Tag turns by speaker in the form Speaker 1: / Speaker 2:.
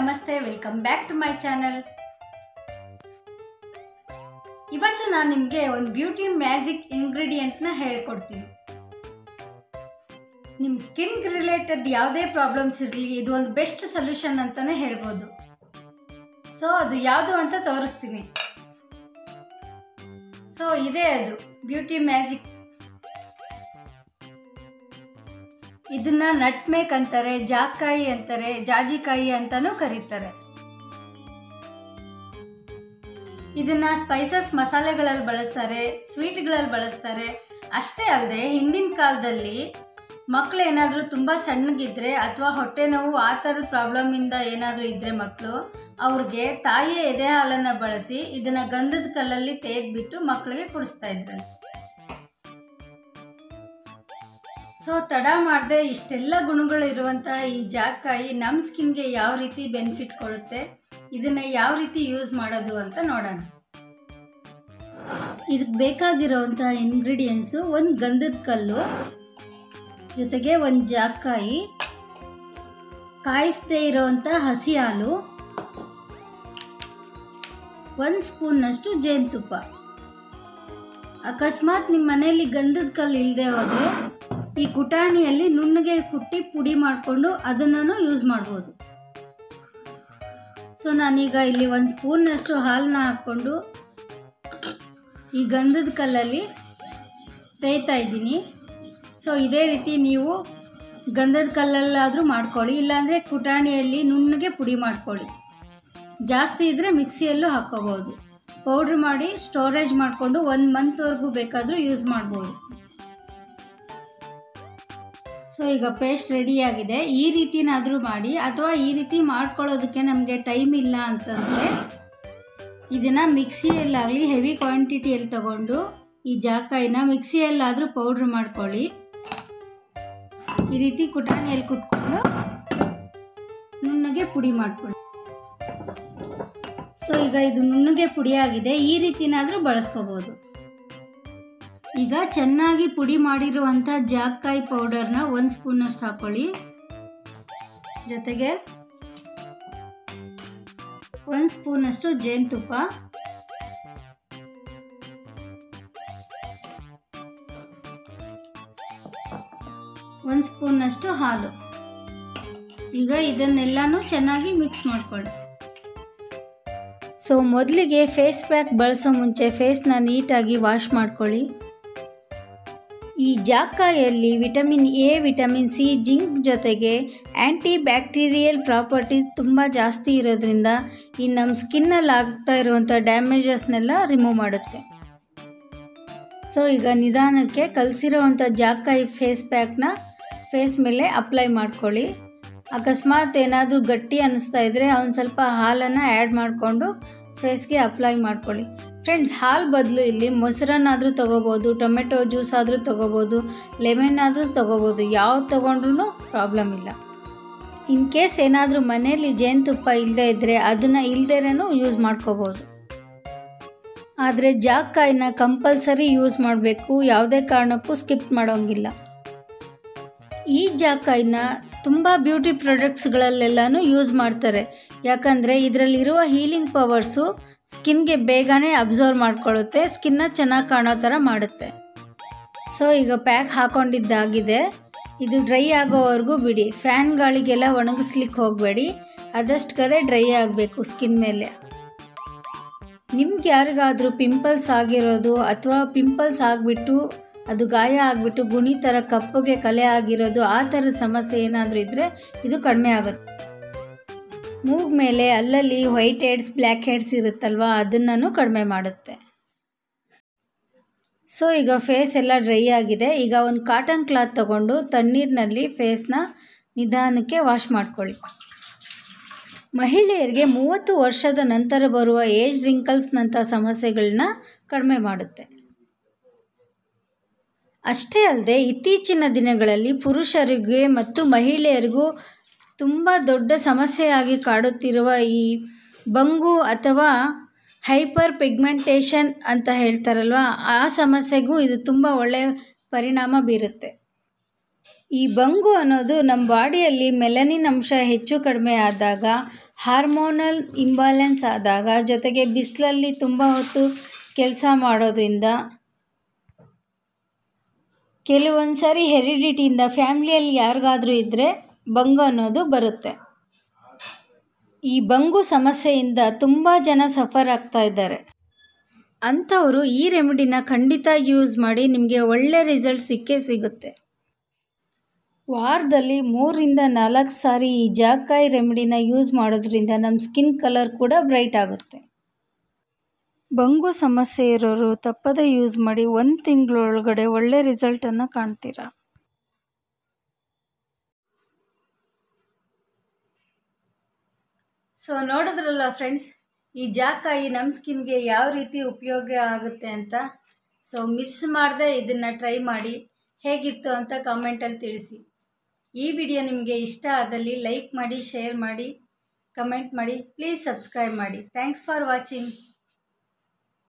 Speaker 1: ನಮಸ್ತೆ welcome back to my channel ಇವತ್ತು ನಾನು ನಿಮಗೆ ಒಂದು ಬ್ಯೂಟಿ ಮ್ಯಾಜಿಕ್ ಇಂಗ್ರೀಡಿಯೆಂಟ್ನ ಹೇಳ್ಕೊಡ್ತೀನಿ ನಿಮ್ಮ ಸ್ಕಿನ್ ರಿಲೇಟೆಡ್ ಯಾವುದೇ ಪ್ರಾಬ್ಲಮ್ಸ್ ಇರಲಿ ಇದು ಒಂದು ಬೆಸ್ಟ್ ಸೊಲ್ಯೂಷನ್ ಅಂತಲೇ ಹೇಳ್ಬೋದು ಸೊ ಅದು ಯಾವುದು ಅಂತ ತೋರಿಸ್ತೀನಿ ಸೊ ಇದೇ ಅದು ಬ್ಯೂಟಿ ಮ್ಯಾಜಿಕ್ ಇದನ್ನ ನಟ್ಮೇಕ್ ಅಂತಾರೆ ಜಾಕಾಯಿ ಅಂತಾರೆ ಜಾಜಿಕಾಯಿ ಅಂತಾನೂ ಕರೀತಾರೆ ಇದನ್ನ ಸ್ಪೈಸಸ್ ಮಸಾಲೆಗಳಲ್ಲಿ ಬಳಸ್ತಾರೆ ಸ್ವೀಟ್ಗಳಲ್ಲಿ ಬಳಸ್ತಾರೆ ಅಷ್ಟೇ ಅಲ್ಲದೆ ಹಿಂದಿನ ಕಾಲದಲ್ಲಿ ಮಕ್ಕಳು ಏನಾದರೂ ತುಂಬ ಸಣ್ಣಗಿದ್ರೆ ಅಥವಾ ಹೊಟ್ಟೆ ನೋವು ಆ ಥರದ ಪ್ರಾಬ್ಲಮಿಂದ ಏನಾದರೂ ಇದ್ದರೆ ಮಕ್ಕಳು ಅವ್ರಿಗೆ ತಾಯಿಯ ಎದೆ ಹಾಲನ್ನು ಬಳಸಿ ಇದನ್ನು ಗಂಧದ ಕಲ್ಲಲ್ಲಿ ತೆಗೆದ್ಬಿಟ್ಟು ಮಕ್ಕಳಿಗೆ ಕುಡಿಸ್ತಾ ಇದ್ರು ಸೊ ತಡ ಮಾಡದೆ ಇಷ್ಟೆಲ್ಲ ಗುಣಗಳು ಇರುವಂತಹ ಈ ಜಾಕಾಯಿ ನಮ್ಮ ಸ್ಕಿನ್ಗೆ ಯಾವ ರೀತಿ ಬೆನಿಫಿಟ್ ಕೊಡುತ್ತೆ ಇದನ್ನು ಯಾವ ರೀತಿ ಯೂಸ್ ಮಾಡೋದು ಅಂತ ನೋಡೋಣ ಇದಕ್ಕೆ ಬೇಕಾಗಿರೋವಂಥ ಇಂಗ್ರೀಡಿಯೆಂಟ್ಸು ಒಂದು ಗಂಧದ ಕಲ್ಲು ಜೊತೆಗೆ ಒಂದು ಜಾಕಾಯಿ ಕಾಯಿಸದೇ ಇರೋವಂಥ ಹಸಿ ಹಾಲು ಒಂದು ಸ್ಪೂನ್ನಷ್ಟು ಜೇನುತುಪ್ಪ ಅಕಸ್ಮಾತ್ ನಿಮ್ಮ ಮನೆಯಲ್ಲಿ ಗಂಧದ ಕಲ್ಲು ಇಲ್ಲದೆ ಹೋದರೆ ಈ ಕುಟಾಣಿಯಲ್ಲಿ ನುಣ್ಣಗೆ ಕುಟ್ಟಿ ಪುಡಿ ಮಾಡಿಕೊಂಡು ಅದನ್ನು ಯೂಸ್ ಮಾಡ್ಬೋದು ಸೊ ನಾನೀಗ ಇಲ್ಲಿ ಒಂದು ಸ್ಪೂನ್ನಷ್ಟು ಹಾಲನ್ನ ಹಾಕ್ಕೊಂಡು ಈ ಗಂಧದ ಕಲ್ಲಲ್ಲಿ ತೇಯ್ತಾ ಇದ್ದೀನಿ ಸೊ ಇದೇ ರೀತಿ ನೀವು ಗಂಧದ ಕಲ್ಲಲ್ಲಾದರೂ ಮಾಡ್ಕೊಳ್ಳಿ ಇಲ್ಲಾಂದರೆ ಕುಟಾಣಿಯಲ್ಲಿ ನುಣ್ಣಗೆ ಪುಡಿ ಮಾಡ್ಕೊಳ್ಳಿ ಜಾಸ್ತಿ ಇದ್ದರೆ ಮಿಕ್ಸಿಯಲ್ಲೂ ಹಾಕ್ಕೋಬೋದು ಪೌಡ್ರ್ ಮಾಡಿ ಸ್ಟೋರೇಜ್ ಮಾಡಿಕೊಂಡು ಒಂದು ಮಂತ್ವರೆಗೂ ಬೇಕಾದರೂ ಯೂಸ್ ಮಾಡ್ಬೋದು ಸೊ ಈಗ ಪೇಸ್ಟ್ ರೆಡಿಯಾಗಿದೆ ಈ ರೀತಿನಾದರೂ ಮಾಡಿ ಅಥವಾ ಈ ರೀತಿ ಮಾಡ್ಕೊಳ್ಳೋದಕ್ಕೆ ನಮಗೆ ಟೈಮ್ ಇಲ್ಲ ಅಂತಂದರೆ ಇದನ್ನು ಮಿಕ್ಸಿಯಲ್ಲಾಗಲಿ ಹೆವಿ ಕ್ವಾಂಟಿಟಿಯಲ್ಲಿ ತಗೊಂಡು ಈ ಜಾಕಾಯಿನ ಮಿಕ್ಸಿಯಲ್ಲಾದರೂ ಪೌಡ್ರ್ ಮಾಡ್ಕೊಳ್ಳಿ ಈ ರೀತಿ ಕುಟಾಣಿಯಲ್ಲಿ ಕುಟ್ಕೊಂಡು ನುಣ್ಣಗೆ ಪುಡಿ ಮಾಡ್ಕೊಳ್ಳಿ ಸೊ ಈಗ ಇದು ನುಣ್ಣಗೆ ಪುಡಿಯಾಗಿದೆ ಈ ರೀತಿನಾದರೂ ಬಳಸ್ಕೋಬೋದು ಈಗ ಚೆನ್ನಾಗಿ ಪುಡಿ ಮಾಡಿರುವಂಥ ಜಾಕಾಯಿ ಪೌಡರ್ನ ಒಂದು ಸ್ಪೂನಷ್ಟು ಹಾಕ್ಕೊಳ್ಳಿ ಜೊತೆಗೆ ಒಂದು ಸ್ಪೂನಷ್ಟು ಜೇನುತುಪ್ಪ ಒಂದು ಸ್ಪೂನಷ್ಟು ಹಾಲು ಈಗ ಇದನ್ನೆಲ್ಲನೂ ಚೆನ್ನಾಗಿ ಮಿಕ್ಸ್ ಮಾಡ್ಕೊಳ್ಳಿ ಸೊ ಮೊದಲಿಗೆ ಫೇಸ್ ಪ್ಯಾಕ್ ಬಳಸೋ ಮುಂಚೆ ಫೇಸ್ನ ನೀಟಾಗಿ ವಾಶ್ ಮಾಡ್ಕೊಳ್ಳಿ ಈ ಜಾಕಾಯಲ್ಲಿ vitamin A vitamin C zinc ಜೊತೆಗೆ ಆ್ಯಂಟಿ ಬ್ಯಾಕ್ಟೀರಿಯಲ್ ಪ್ರಾಪರ್ಟಿ ತುಂಬ ಜಾಸ್ತಿ ಇರೋದ್ರಿಂದ ಈ ನಮ್ಮ ಸ್ಕಿನ್ನಲ್ಲಿ ಆಗ್ತಾ ಇರುವಂಥ ಡ್ಯಾಮೇಜಸ್ನೆಲ್ಲ ರಿಮೂವ್ ಮಾಡುತ್ತೆ ಸೊ ಈಗ ನಿಧಾನಕ್ಕೆ ಕಲಸಿರೋವಂಥ ಜಾಕಾಯಿ ಫೇಸ್ ಪ್ಯಾಕ್ನ ಫೇಸ್ ಮೇಲೆ ಅಪ್ಲೈ ಮಾಡ್ಕೊಳ್ಳಿ ಅಕಸ್ಮಾತ್ ಏನಾದರೂ ಗಟ್ಟಿ ಅನ್ನಿಸ್ತಾ ಇದ್ದರೆ ಒಂದು ಸ್ವಲ್ಪ ಹಾಲನ್ನು ಆ್ಯಡ್ ಮಾಡಿಕೊಂಡು ಫೇಸ್ಗೆ ಅಪ್ಲೈ ಮಾಡ್ಕೊಳ್ಳಿ ಫ್ರೆಂಡ್ಸ್ ಹಾಲು ಬದಲು ಇಲ್ಲಿ ಮೊಸರನ್ನಾದರೂ ತೊಗೋಬೋದು ಟೊಮೆಟೊ ಜ್ಯೂಸ್ ಆದರೂ ತೊಗೋಬೋದು ಲೆಮನ್ ಆದರೂ ತೊಗೋಬೋದು ಯಾವ್ದು ತೊಗೊಂಡ್ರೂ ಪ್ರಾಬ್ಲಮ್ ಇಲ್ಲ ಇನ್ ಕೇಸ್ ಏನಾದರೂ ಮನೆಯಲ್ಲಿ ಜೇನುತುಪ್ಪ ಇಲ್ಲದೇ ಇದ್ದರೆ ಅದನ್ನು ಇಲ್ದೇನೂ ಯೂಸ್ ಮಾಡ್ಕೋಬೋದು ಆದರೆ ಜಾಕಾಯಿನ ಕಂಪಲ್ಸರಿ ಯೂಸ್ ಮಾಡಬೇಕು ಯಾವುದೇ ಕಾರಣಕ್ಕೂ ಸ್ಕಿಪ್ ಮಾಡೋಂಗಿಲ್ಲ ಈ ಜಾಕಾಯಿನ ತುಂಬ ಬ್ಯೂಟಿ ಪ್ರಾಡಕ್ಟ್ಸ್ಗಳಲ್ಲೆಲ್ಲನೂ ಯೂಸ್ ಮಾಡ್ತಾರೆ ಯಾಕಂದರೆ ಇದರಲ್ಲಿರುವ ಹೀಲಿಂಗ್ ಪವರ್ಸು ಸ್ಕಿನ್ಗೆ ಬೇಗನೆ ಅಬ್ಸರ್ವ್ ಮಾಡ್ಕೊಳ್ಳುತ್ತೆ ಸ್ಕಿನ್ನ ಚೆನ್ನಾಗಿ ಕಾಣೋ ಥರ ಮಾಡುತ್ತೆ ಸೊ ಈಗ ಪ್ಯಾಕ್ ಹಾಕೊಂಡಿದ್ದಾಗಿದೆ ಇದು ಡ್ರೈ ಆಗೋವರೆಗೂ ಬಿಡಿ ಫ್ಯಾನ್ ಗಾಳಿಗೆಲ್ಲ ಒಣಗಿಸ್ಲಿಕ್ಕೆ ಹೋಗಬೇಡಿ ಆದಷ್ಟು ಕಡೆ ಡ್ರೈ ಆಗಬೇಕು ಸ್ಕಿನ್ ಮೇಲೆ ನಿಮ್ಗೆ ಯಾರಿಗಾದರೂ ಪಿಂಪಲ್ಸ್ ಆಗಿರೋದು ಅಥವಾ ಪಿಂಪಲ್ಸ್ ಆಗಿಬಿಟ್ಟು ಅದು ಗಾಯ ಆಗಿಬಿಟ್ಟು ಗುಣಿ ಥರ ಕಪ್ಪಗೆ ಕಲೆ ಆಗಿರೋದು ಆ ಥರದ ಸಮಸ್ಯೆ ಏನಾದರೂ ಇದ್ದರೆ ಇದು ಕಡಿಮೆ ಆಗುತ್ತೆ ಮೂಗ್ ಮೇಲೆ ಅಲ್ಲಲ್ಲಿ ವೈಟ್ ಹೆಡ್ಸ್ ಬ್ಲ್ಯಾಕ್ ಹೆಡ್ಸ್ ಇರುತ್ತಲ್ವ ಅದನ್ನು ಕಡಿಮೆ ಮಾಡುತ್ತೆ ಸೊ ಈಗ ಫೇಸ್ ಎಲ್ಲ ಡ್ರೈ ಆಗಿದೆ ಈಗ ಒಂದು ಕಾಟನ್ ಕ್ಲಾತ್ ತೊಗೊಂಡು ತಣ್ಣೀರಿನಲ್ಲಿ ಫೇಸ್ನ ನಿಧಾನಕ್ಕೆ ವಾಶ್ ಮಾಡ್ಕೊಳ್ಳಿ ಮಹಿಳೆಯರಿಗೆ ಮೂವತ್ತು ವರ್ಷದ ನಂತರ ಬರುವ ಏಜ್ ರಿಂಕಲ್ಸ್ನಂಥ ಸಮಸ್ಯೆಗಳನ್ನ ಕಡಿಮೆ ಮಾಡುತ್ತೆ ಅಷ್ಟೇ ಅಲ್ಲದೆ ಇತ್ತೀಚಿನ ದಿನಗಳಲ್ಲಿ ಪುರುಷರಿಗೆ ಮತ್ತು ಮಹಿಳೆಯರಿಗೂ ತುಂಬ ದೊಡ್ಡ ಸಮಸ್ಯೆಯಾಗಿ ಕಾಡುತ್ತಿರುವ ಈ ಬಂಗು ಅಥವಾ ಹೈಪರ್ ಪಿಗ್ಮೆಂಟೇಷನ್ ಅಂತ ಹೇಳ್ತಾರಲ್ವ ಆ ಸಮಸ್ಯೆಗೂ ಇದು ತುಂಬ ಒಳ್ಳೆಯ ಪರಿಣಾಮ ಬೀರುತ್ತೆ ಈ ಬಂಗು ಅನ್ನೋದು ನಮ್ಮ ಬಾಡಿಯಲ್ಲಿ ಮೆಲನಿನ್ ಅಂಶ ಹೆಚ್ಚು ಕಡಿಮೆ ಆದಾಗ ಹಾರ್ಮೋನಲ್ ಇಂಬ್ಯಾಲೆನ್ಸ್ ಆದಾಗ ಜೊತೆಗೆ ಬಿಸಿಲಲ್ಲಿ ತುಂಬ ಹೊತ್ತು ಕೆಲಸ ಮಾಡೋದ್ರಿಂದ ಕೆಲವೊಂದು ಸಾರಿ ಹೆರಿಡಿಟಿಯಿಂದ ಫ್ಯಾಮ್ಲಿಯಲ್ಲಿ ಯಾರಿಗಾದ್ರೂ ಇದ್ದರೆ ಬಂಗು ಅನ್ನೋದು ಬರುತ್ತೆ ಈ ಬಂಗು ಸಮಸ್ಯೆಯಿಂದ ತುಂಬ ಜನ ಸಫರ್ ಆಗ್ತಾ ಇದ್ದಾರೆ ಅಂಥವರು ಈ ರೆಮಿಡಿನ ಖಂಡಿತ ಯೂಸ್ ಮಾಡಿ ನಿಮಗೆ ಒಳ್ಳೆ ರಿಸಲ್ಟ್ ಸಿಕ್ಕೇ ಸಿಗುತ್ತೆ ವಾರದಲ್ಲಿ ಮೂರರಿಂದ ನಾಲ್ಕು ಸಾರಿ ಈ ಜಾಕಾಯಿ ರೆಮಿಡಿನ ಯೂಸ್ ಮಾಡೋದ್ರಿಂದ ನಮ್ಮ ಸ್ಕಿನ್ ಕಲರ್ ಕೂಡ ಬ್ರೈಟ್ ಆಗುತ್ತೆ ಬಂಗು ಸಮಸ್ಯೆ ಇರೋರು ತಪ್ಪದೇ ಯೂಸ್ ಮಾಡಿ ಒಂದು ತಿಂಗಳೊಳಗಡೆ ಒಳ್ಳೆ ರಿಸಲ್ಟನ್ನು ಕಾಣ್ತೀರಾ ಸೊ ನೋಡಿದ್ರಲ್ಲ ಫ್ರೆಂಡ್ಸ್ ಈ ಜಾಕಾಯಿ ನಮ್ಮ ಸ್ಕಿನ್ಗೆ ಯಾವ ರೀತಿ ಉಪಯೋಗ ಆಗುತ್ತೆ ಅಂತ ಸೊ ಮಿಸ್ ಮಾಡದೆ ಇದನ್ನು ಟ್ರೈ ಮಾಡಿ ಹೇಗಿತ್ತು ಅಂತ ಕಾಮೆಂಟಲ್ಲಿ ತಿಳಿಸಿ ಈ ವಿಡಿಯೋ ನಿಮಗೆ ಇಷ್ಟ ಆದಲ್ಲಿ ಲೈಕ್ ಮಾಡಿ ಶೇರ್ ಮಾಡಿ ಕಮೆಂಟ್ ಮಾಡಿ ಪ್ಲೀಸ್ ಸಬ್ಸ್ಕ್ರೈಬ್ ಮಾಡಿ ಥ್ಯಾಂಕ್ಸ್ ಫಾರ್ ವಾಚಿಂಗ್